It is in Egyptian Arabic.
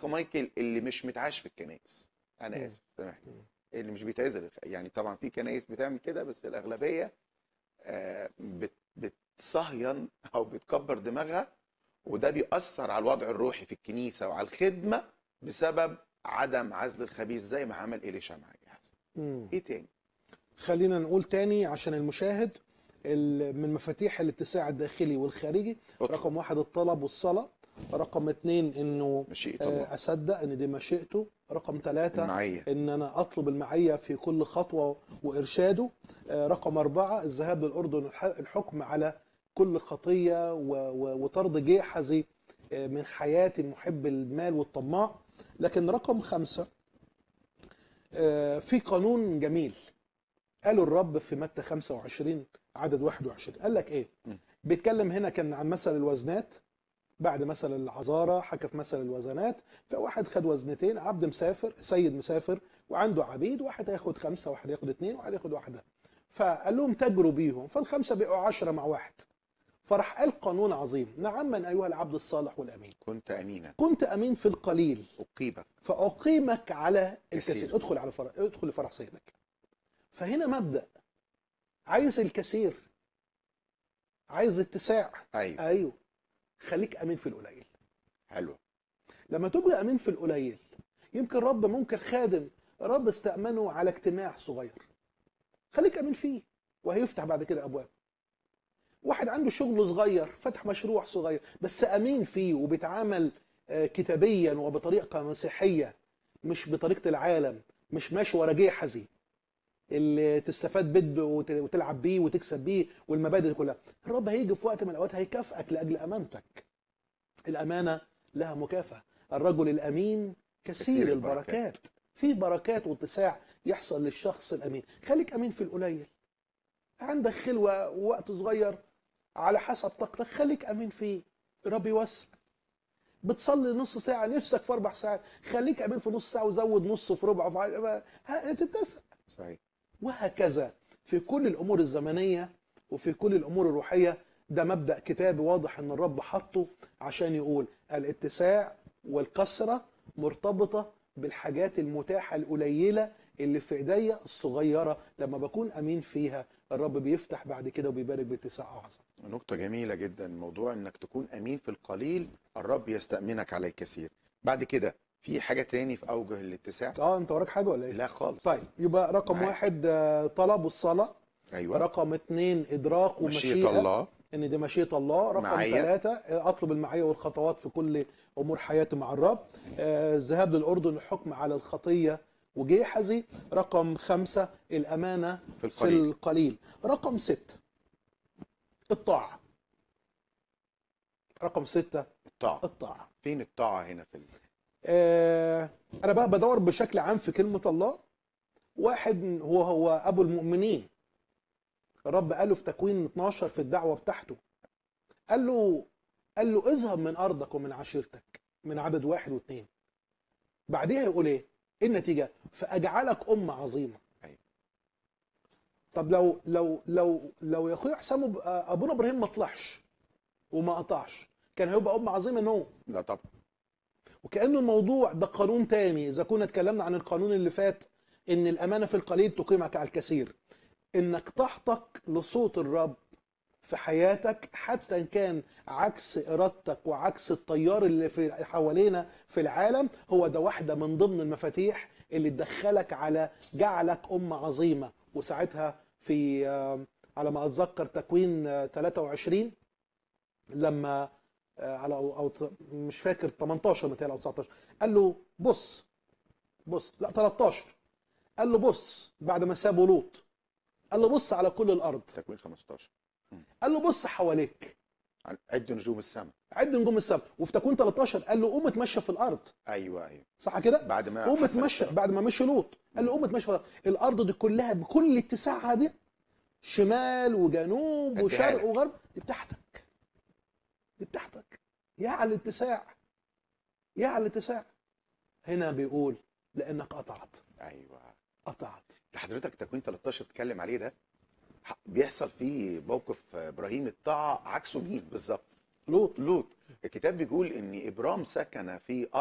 اخ مايكل اللي مش متعاش في الكنائس انا مم. اسف سامحني مم. اللي مش بيتعزل يعني طبعا في كنائس بتعمل كده بس الاغلبيه آه، بت- بتصهين او بتكبر دماغها وده بيأثر على الوضع الروحي في الكنيسه وعلى الخدمه بسبب عدم عزل الخبيث زي ما عمل إليشا مع جهاز مم. ايه تاني خلينا نقول تاني عشان المشاهد ال- من مفاتيح الاتساع الداخلي والخارجي اطلب. رقم واحد الطلب والصلاة رقم اتنين انه مشيئه آه، الله اصدق ان دي مشيئته رقم ثلاثة المعيه ان انا اطلب المعية في كل خطوة وارشاده آه، رقم اربعة الذهاب للاردن الح- الحكم على كل خطية و- و- وطرد جيحزي آه، من حياتي محب المال والطماع لكن رقم خمسة آه، في قانون جميل قاله الرب في متى 25 عدد 21 قال لك ايه م. بيتكلم هنا كان عن مثل الوزنات بعد مثل العذارة حكى في مثل الوزنات فواحد خد وزنتين عبد مسافر سيد مسافر وعنده عبيد واحد هياخد خمسة واحد هياخد اتنين واحد هياخد واحدة فقال لهم تجروا بيهم فالخمسة بقوا عشرة مع واحد فراح قال قانون عظيم نعما أيها العبد الصالح والأمين كنت امينا كنت أمين في القليل اقيبك فأقيمك على كثير. الكثير ادخل على فرح ادخل لفرح سيدك فهنا مبدأ عايز الكثير عايز اتساع ايوه ايوه خليك امين في القليل حلوه لما تبقى امين في القليل يمكن رب ممكن خادم رب استأمنه على اجتماع صغير خليك امين فيه وهيفتح بعد كده ابواب واحد عنده شغل صغير فتح مشروع صغير بس امين فيه وبيتعامل آه، كتابيا وبطريقه مسيحيه مش بطريقه العالم مش ماشي ورا جيحزي اللي تستفاد بده وت- وتلعب بيه وتكسب بيه والمبادئ دي كلها الرب هيجي في وقت من الاوقات هيكافئك لاجل امانتك الامانه لها مكافاه الرجل الامين كثير كثير البركات البركات. في بركات واتساع يحصل للشخص الامين خليك امين في القليل عندك خلوه ووقت صغير على حسب طاقتك خليك امين فيه الرب يوسع بتصلي نص ساعه نفسك في اربع ساعات خليك امين في نص ساعه وزود نص في ربع في ع- ه- هتتسع صحيح وهكذا في كل الامور الزمنيه وفي كل الامور الروحيه ده مبدا كتابي واضح ان الرب حطه عشان يقول الاتساع والكثره مرتبطه بالحاجات المتاحه القليله اللي في ايديا الصغيره لما بكون امين فيها الرب بيفتح بعد كده وبيبارك باتساع اعظم نقطة جميلة جدا موضوع انك تكون امين في القليل الرب يستأمنك على الكثير بعد كده في حاجة تاني في اوجه الاتساع اه انت وراك حاجه ولا ايه؟ لا خالص طيب يبقى رقم معاك. واحد آه، طلب والصلاه ايوه رقم اتنين ادراك مشيئة ومشيئه الله ان دي مشيئه الله رقم معايا. ثلاثة اطلب المعيه والخطوات في كل امور حياتي مع الرب آه، الذهاب للاردن الحكم على الخطيه وجيحزي رقم خمسة الامانه في في القليل القليل رقم ستة الطاعه رقم ستة الطاعة الطاعه فين الطاعة هنا في ال... آه، انا بقى بدور بشكل عام في كلمه الله واحد هو هو ابو المؤمنين الرب قال له في تكوين 12 في الدعوه بتاعته قال له قال له اذهب من ارضك ومن عشيرتك من عدد واحد واثنين بعديها يقول ايه؟ ايه النتيجه؟ فاجعلك امه عظيمه أيوة. طب لو لو لو لو يا اخويا حسام أب- ابونا ابراهيم ما طلعش وما قطعش كان هيبقى امه عظيمه نو لا طب وكأنه الموضوع ده قانون تاني إذا كنا اتكلمنا عن القانون اللي فات إن الأمانة في القليل تقيمك على الكثير إنك تحتك لصوت الرب في حياتك حتى إن كان عكس إرادتك وعكس التيار اللي في حوالينا في العالم هو ده واحدة من ضمن المفاتيح اللي تدخلك على جعلك أمة عظيمة وساعتها في آه، على ما أتذكر تكوين آه، 23 لما آه، على او أو ت- مش فاكر 18 متهيألي او 19 قال له بص بص لا 13 قال له بص بعد ما سابوا لوط قال له بص على كل الارض تكوين 15 قال له بص حواليك عن- عد نجوم السماء عد نجوم السماء وفي تكوين 13 قال له قوم اتمشى في الارض ايوه ايوه صح كده بعد ما قوم حسن اتمشى الشر. بعد ما مشي لوط قال له قوم اتمشى في الارض الارض دي كلها بكل اتساعها دي شمال وجنوب أديها وشرق لك. وغرب دي بتاعتك دي بتاعتك يا على الاتساع يا على الاتساع هنا بيقول لانك قطعت ايوه قطعت ده حضرتك تكوين 13 تتكلم عليه ده ح- بيحصل فيه موقف ابراهيم الطاعة عكسه مين بالظبط لوط لوط الكتاب بيقول ان ابرام سكن في